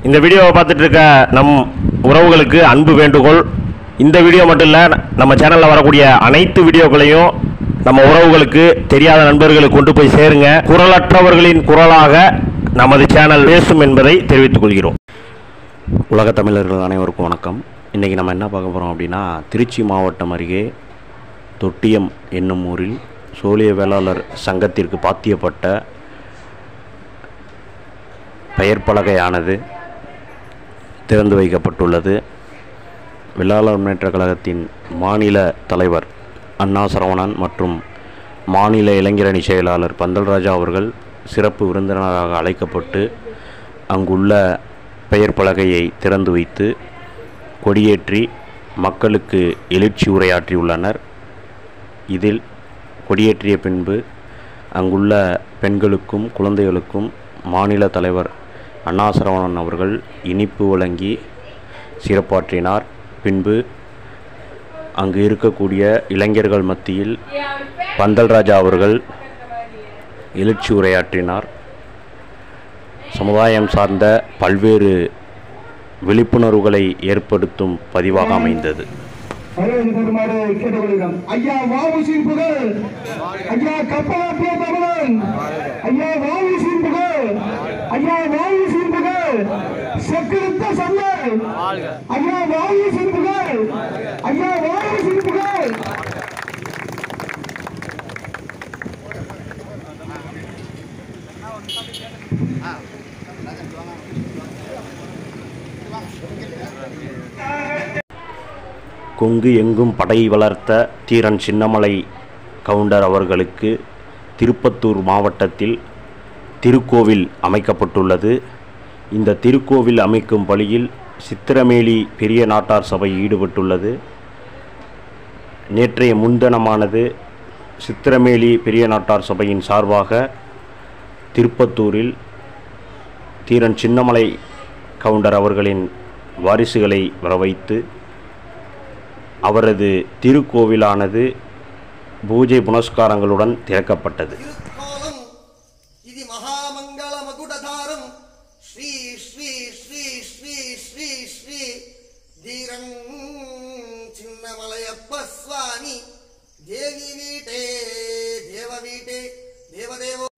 இந்த வீடியோவை பார்த்துட்டு இருக்க நம் உறவுகளுக்கு அன்பு வேண்டுகோள் இந்த வீடியோ மட்டும் இல்லை நம்ம சேனலில் வரக்கூடிய அனைத்து வீடியோக்களையும் நம்ம உறவுகளுக்கு தெரியாத நண்பர்களுக்கு கொண்டு போய் சேருங்க குரலற்றவர்களின் குரலாக நமது சேனல் பேசும் என்பதை தெரிவித்துக் கொள்கிறோம் உலக தமிழர்கள் அனைவருக்கும் வணக்கம் இன்றைக்கி நம்ம என்ன பார்க்க போகிறோம் அப்படின்னா திருச்சி மாவட்டம் அருகே தொட்டியம் என்னும் ஊரில் சோழிய வேளாளர் சங்கத்திற்கு பாத்தியப்பட்ட பெயர் பலகையானது திறந்து வைக்கப்பட்டுள்ளது வேளாளர் முன்னேற்றக் கழகத்தின் மாநில தலைவர் அண்ணா சரவணன் மற்றும் மாநில இளைஞரணி செயலாளர் பந்தல்ராஜா அவர்கள் சிறப்பு விருந்தினராக அழைக்கப்பட்டு அங்குள்ள பெயர் பலகையை திறந்து வைத்து கொடியேற்றி மக்களுக்கு எழுச்சி உரையாற்றியுள்ளனர் இதில் கொடியேற்றிய பின்பு அங்குள்ள பெண்களுக்கும் குழந்தைகளுக்கும் மாநில தலைவர் அண்ணா சரவணன் அவர்கள் இனிப்பு வழங்கி சிறப்பாற்றினார் பின்பு அங்கு இருக்கக்கூடிய இளைஞர்கள் மத்தியில் பந்தல்ராஜா அவர்கள் எழுச்சி உரையாற்றினார் சமுதாயம் சார்ந்த பல்வேறு விழிப்புணர்வுகளை ஏற்படுத்தும் பதிவாக அமைந்தது வரவேற்று தருமாறு கேட்டுக்கொள்கிறோம் ஐயா வாவுசின் புகழ் ஐயா கப்பலாற்றிய தமிழன் ஐயா வாவுசின் புகழ் ஐயா வாவுசின் புகழ் செக்கிருத்த சம்மர் ஐயா வாவுசின் புகழ் ஐயா வாவுசின் புகழ் கொங்கு எங்கும் படை வளர்த்த தீரன் சின்னமலை கவுண்டர் அவர்களுக்கு திருப்பத்தூர் மாவட்டத்தில் திருக்கோவில் அமைக்கப்பட்டுள்ளது இந்த திருக்கோவில் அமைக்கும் பணியில் சித்திரமேலி பெரிய நாட்டார் சபை ஈடுபட்டுள்ளது நேற்றைய முன்தினமானது சித்திரமேலி பெரிய நாட்டார் சபையின் சார்பாக திருப்பத்தூரில் தீரன் சின்னமலை கவுண்டர் அவர்களின் வாரிசுகளை வரவைத்து அவரது திருக்கோவிலானது பூஜை புனஸ்காரங்களுடன் திறக்கப்பட்டது திருக்கோலம் இது மகாமங்களமகுடதாரம் ஸ்ரீ ஸ்ரீ ஸ்ரீ ஸ்ரீ ஸ்ரீ ஸ்ரீ தீரன் சின்னமலையப்ப சுவாமி தேவி வீட்டே தேவ வீட்டே தேவதேவோ